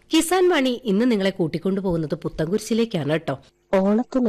കിസാൻ വാണി ഇന്ന് നിങ്ങളെ കൂട്ടിക്കൊണ്ടുപോകുന്നത് പുത്തൻകുരിശിലേക്കാണ് കേട്ടോ ഓണത്തിന്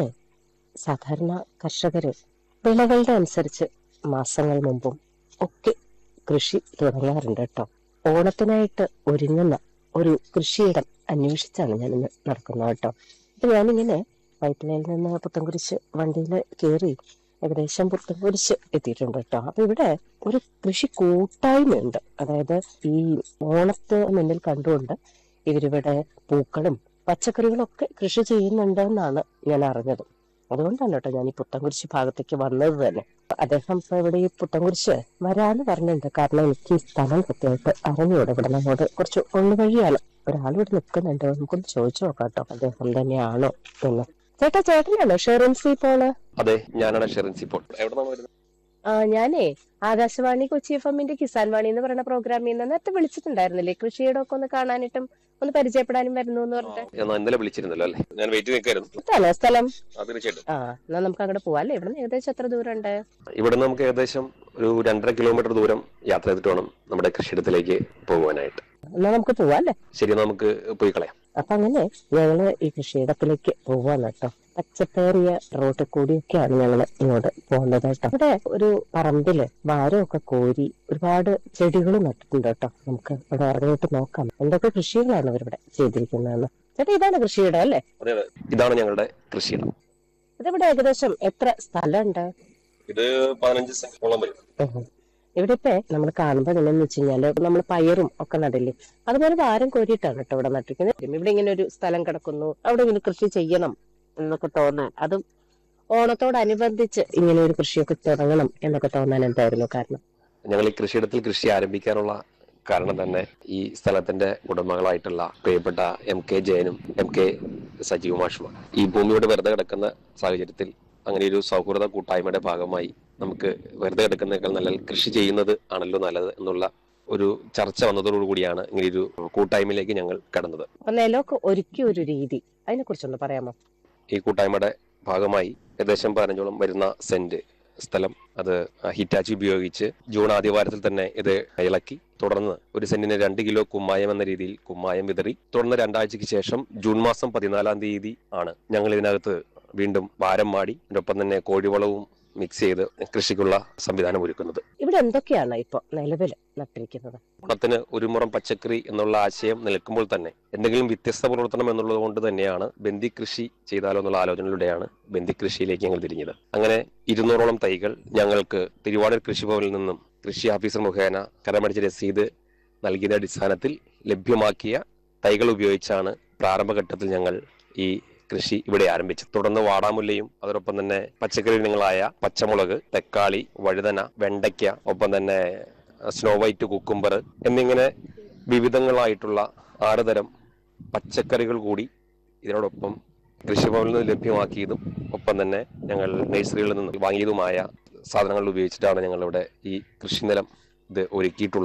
സാധാരണ കർഷകര് വിളകളുടെ അനുസരിച്ച് മാസങ്ങൾ മുമ്പും ഒക്കെ കൃഷി തുടങ്ങാറുണ്ട് കേട്ടോ ഓണത്തിനായിട്ട് ഒരുങ്ങുന്ന ഒരു കൃഷിയിടം അന്വേഷിച്ചാണ് ഞാൻ ഇന്ന് നടക്കുന്നത് കേട്ടോ അപ്പൊ ഞാനിങ്ങനെ വൈറ്റിലയിൽ നിന്ന് പുത്തൻകുരിശ് വണ്ടിയിൽ കയറി ഏകദേശം പുത്തൻകുരിശ് എത്തിയിട്ടുണ്ട് കേട്ടോ അപ്പൊ ഇവിടെ ഒരു കൃഷി കൂട്ടായ്മയുണ്ട് അതായത് ഈ ഓണത്തെ മുന്നിൽ കണ്ടുകൊണ്ട് ഇവരിവിടെ പൂക്കളും പച്ചക്കറികളും ഒക്കെ കൃഷി ചെയ്യുന്നുണ്ട് എന്നാണ് ഞാൻ അറിഞ്ഞത് അതുകൊണ്ടാണ് കേട്ടോ ഞാൻ ഈ പുത്തൻകുരിശ് ഭാഗത്തേക്ക് വന്നത് തന്നെ അദ്ദേഹം ഇപ്പൊ ഇവിടെ ഈ പുത്തൻകുരിശ് വരാന്ന് പറഞ്ഞിട്ടുണ്ട് കാരണം എനിക്ക് ഈ സ്ഥലം കൃത്യമായിട്ട് അറിഞ്ഞൂടെ ഇവിടെ നമ്മോട് കുറച്ച് ഉള്ളുവഴിയാണ് ഒരാൾ ഇവിടെ നിൽക്കുന്നുണ്ട് നമുക്കൊന്ന് ചോദിച്ചു നോക്കാം കേട്ടോ അദ്ദേഹം തന്നെയാണോ എന്ന് ചേട്ടാ ചേട്ടനാണോ ഷെറിൻസി പോള് അതെ ഞാനാണ് ഷെറിൻസി ഇപ്പോൾ എവിടെ നിന്നാണ് വരുന്നത് ആ ഞാനേ ആകാശവാണി കൊച്ചി എഫ് എമ്മിന്റെ കിസാൻ വാണി എന്ന് പറയുന്ന പ്രോഗ്രാമിൽ നിന്ന് നേരത്തെ വിളിച്ചിട്ടുണ്ടായിരുന്നില്ലേ കൃഷിയുടെ ഒക്കെ ഒന്ന് കാണാനായിട്ടും ഒന്ന് പരിചയപ്പെടാനും വരുന്നു എന്ന് പറഞ്ഞിട്ട് ഞാൻ ഇന്നലെ വിളിച്ചിരുന്നല്ലോ അല്ലേ ഞാൻ വെയിറ്റ് നിൽക്കായിരുന്നു സ്ഥലം സ്ഥലം ആ തീർച്ചയായിട്ടും ആ എന്നാ നമുക്ക് അങ്ങോട്ട് പോവാം അല്ലേ ഇവിടെ ഏകദേശം എത്ര ദൂരം ഉണ്ട് ഇവിടെ നമുക്ക് ഏകദേശം ഒരു രണ്ടര കിലോമീറ്റർ ദൂരം യാത്ര ചെയ്തിട്ട് വേണം നമ്മുടെ കൃഷിയിടത്തിലേക്ക് പോകുവാനായിട്ട് എന്നാ നമുക്ക് പോവാം അല്ലേ ശരി എന്നാ നമുക്ക് പോയി കളയാം അപ്പൊ അങ്ങനെ ഞങ്ങള് ഈ കൃഷിയിടത്തിലേക്ക് പോവാണ് കേട്ടോ പച്ചപ്പേറിയ റോട്ടിൽ കൂടിയൊക്കെയാണ് ഞങ്ങൾ ഇങ്ങോട്ട് പോകുന്നത് കേട്ടോ ഇവിടെ ഒരു പറമ്പില് വാരമൊക്കെ കോരി ഒരുപാട് ചെടികൾ നട്ടിട്ടുണ്ട് കേട്ടോ നമുക്ക് ഇവിടെ ഇറങ്ങിയിട്ട് നോക്കാം എന്തൊക്കെ കൃഷികളാണ് ഇവരിവിടെ ചെയ്തിരിക്കുന്നതെന്ന് ചേട്ടാ ഇതാണ് കൃഷിയിടം അല്ലേ അതെ അതെ ഇതാണ് ഞങ്ങളുടെ കൃഷിയിടം ഇതിവിടെ ഏകദേശം എത്ര സ്ഥലമുണ്ട് ഇത് പതിനഞ്ച് സെന്റോളം വരും ഉം. ഇവിടെ ഇപ്പൊ നമ്മൾ കാണുമ്പോ എങ്ങനെയാന്ന് വെച്ച് കഴിഞ്ഞാല് നമ്മൾ പയറും ഒക്കെ നടില്ലേ അതുപോലെ വാരം കോരിയിട്ടാണ് കേട്ടോ ഇവിടെ നട്ടിരിക്കുന്നത് ഇവിടെ ഇങ്ങനെ ഒരു സ്ഥലം കിടക്കുന്നു അവിടെ ഇങ്ങനെ കൃഷി ചെയ്യണം എന്നൊക്കെ തോന്നാൻ അതും ഓണത്തോടനുബന്ധിച്ച് ഇങ്ങനെ ഒരു കൃഷിയൊക്കെ തുടങ്ങണം എന്നൊക്കെ തോന്നാൻ എന്തായിരുന്നു കാരണം ഞങ്ങൾ ഈ കൃഷിയിടത്തിൽ കൃഷി ആരംഭിക്കാനുള്ള കാരണം തന്നെ ഈ സ്ഥലത്തിന്റെ ഉടമകളായിട്ടുള്ള പ്രിയപ്പെട്ട എം കെ ജയനും എം കെ സജീവ് മാഷുമാണ് ഈ ഭൂമിയോട് വെറുതെ കിടക്കുന്ന സാഹചര്യത്തിൽ അങ്ങനെ ഒരു സൗഹൃദ കൂട്ടായ്മയുടെ ഭാഗമായി നമുക്ക് വെറുതെ കിടക്കുന്നേക്കാൾ നല്ല കൃഷി ചെയ്യുന്നത് ആണല്ലോ നല്ലത് എന്നുള്ള ഒരു ചർച്ച വന്നതോടു കൂടിയാണ് ഇങ്ങനെ ഒരു കൂട്ടായ്മയിലേക്ക് ഞങ്ങൾ കടന്നത് അപ്പൊ നിലമൊക്കെ ഒരുക്കിയ ഒരു രീതി അതിനെ കുറിച്ചൊന്ന് പറയാമോ ഈ കൂട്ടായ്മയുടെ ഭാഗമായി ഏകദേശം പതിനഞ്ചോളം വരുന്ന സെന്റ് സ്ഥലം അത് ഹിറ്റാച്ചി ഉപയോഗിച്ച് ജൂൺ ആദ്യവാരത്തിൽ തന്നെ ഇത് ഇളക്കി തുടർന്ന് ഒരു സെന്റിന് രണ്ട് കിലോ കുമ്മായം എന്ന രീതിയിൽ കുമ്മായം വിതറി തുടർന്ന് രണ്ടാഴ്ചയ്ക്ക് ശേഷം ജൂൺ മാസം പതിനാലാം തീയതി ആണ് ഞങ്ങൾ ഇതിനകത്ത് വീണ്ടും വാരം മാടി അതിനൊപ്പം തന്നെ കോഴിവളവും മിക്സ് ചെയ്ത് കൃഷിക്കുള്ള സംവിധാനം ഒരുക്കുന്നത് ഇവിടെ എന്തൊക്കെയാണ് ഇപ്പൊ നിലവിൽ നട്ടിരിക്കുന്നത് ഓണത്തിന് ഒരു മുറം പച്ചക്കറി എന്നുള്ള ആശയം നിൽക്കുമ്പോൾ തന്നെ എന്തെങ്കിലും വ്യത്യസ്ത പുലർത്തണം എന്നുള്ളത് കൊണ്ട് തന്നെയാണ് ബന്ദി കൃഷി ചെയ്താലോ എന്നുള്ള ആലോചനയിലൂടെയാണ് ബന്ദി കൃഷിയിലേക്ക് ഞങ്ങൾ തിരിഞ്ഞത് അങ്ങനെ ഇരുന്നൂറോളം തൈകൾ ഞങ്ങൾക്ക് തിരുവാടൂർ കൃഷിഭവനിൽ നിന്നും കൃഷി ഓഫീസർ മുഖേന കരമടിച്ച രസീത് നൽകിയ അടിസ്ഥാനത്തിൽ ലഭ്യമാക്കിയ തൈകൾ ഉപയോഗിച്ചാണ് പ്രാരംഭഘട്ടത്തിൽ ഞങ്ങൾ ഈ കൃഷി ഇവിടെ ആരംഭിച്ചത് തുടർന്ന് വാടാമുല്ലയും അതോടൊപ്പം തന്നെ പച്ചക്കറി ഇനങ്ങളായ പച്ചമുളക് തക്കാളി വഴുതന വെണ്ടയ്ക്ക ഒപ്പം തന്നെ സ്നോ വൈറ്റ് കുക്കുംബർ എന്നിങ്ങനെ വിവിധങ്ങളായിട്ടുള്ള ആറ് തരം പച്ചക്കറികൾ കൂടി ഇതിനോടൊപ്പം കൃഷിഭവനിൽ നിന്ന് ലഭ്യമാക്കിയതും ഒപ്പം തന്നെ ഞങ്ങൾ നഴ്സറികളിൽ നിന്ന് വാങ്ങിയതുമായ സാധനങ്ങൾ ഉപയോഗിച്ചിട്ടാണ് ഞങ്ങളിവിടെ ഈ കൃഷിനിലം ഇത് ഒരുക്കിയിട്ടുള്ളത്